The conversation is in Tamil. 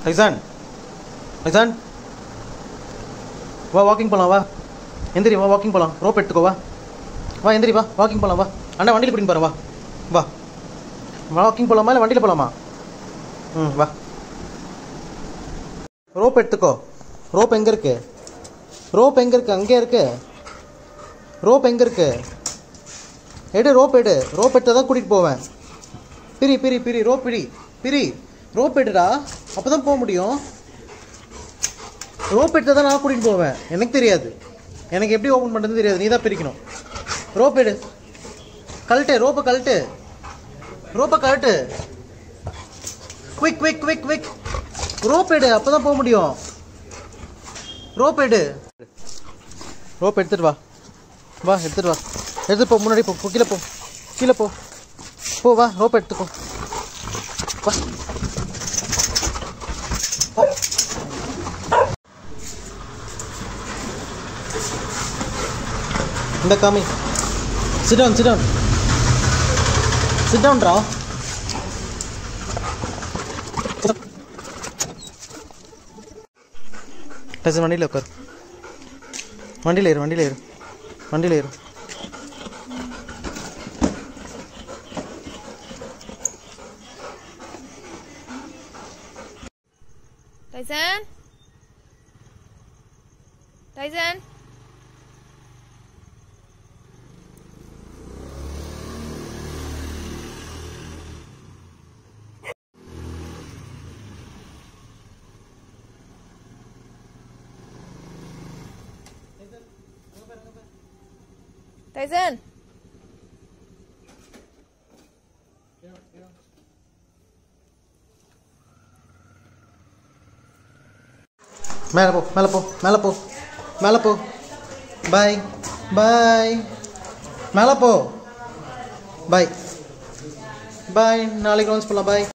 டைசான் டைசான் வா வாக்கிங் போகலாம் வா எந்திரி வா வாக்கிங் போகலாம் ரோப் எடுத்துக்கோ வா வா எந்திரி வா வாக்கிங் போகலாம் வா அண்ணா வண்டியில் பிடிங்க பாரு வா வா வாக்கிங் போகலாமா இல்லை வண்டியில் போகலாமா ம் வா ரோப் எடுத்துக்கோ ரோப் எங்கே இருக்கு ரோப் எங்கே இருக்கு அங்கே இருக்கு ரோப் எங்கே இருக்கு எடு ரோப் எடு ரோப் எடுத்து தான் கூட்டிகிட்டு போவேன் பிரி பிரி பிரி ரோப் பிரி பிரி ரோப் எடுடா அப்போ தான் போக முடியும் ரோப் எடுத்து தான் நான் கூட்டிகிட்டு போவேன் எனக்கு தெரியாது எனக்கு எப்படி ஓப்பன் பண்ணுறது தெரியாது நீ தான் பிரிக்கணும் ரோப் எடு கழட்டு ரோப்பை கழட்டு ரோப்பை கழட்டு quick quick quick quick rope எடு அப்போ தான் போக முடியும் ரோப் எடு ரோப் எடுத்துட்டு வா வா எடுத்துட்டு வா எடுத்துட்டு போ முன்னாடி போ போ, கீழே போ கீழே போ போ வா ரோப் எடுத்துக்கோ வா போ. இந்த காமி sit down sit down sit down ரா டசன் வண்டியில் உட்கார் வண்டியில் ஏறு வண்டியில் ஏறு வண்டியில் ஏறு Tyson? Tyson? Tyson? மேலே போ மேலே போ மேலே போ மேலே போ பாய் பாய் மேலே போ பாய் பாய் நாளைக்கு ரவுண்ட்ஸ் போகலாம் பாய்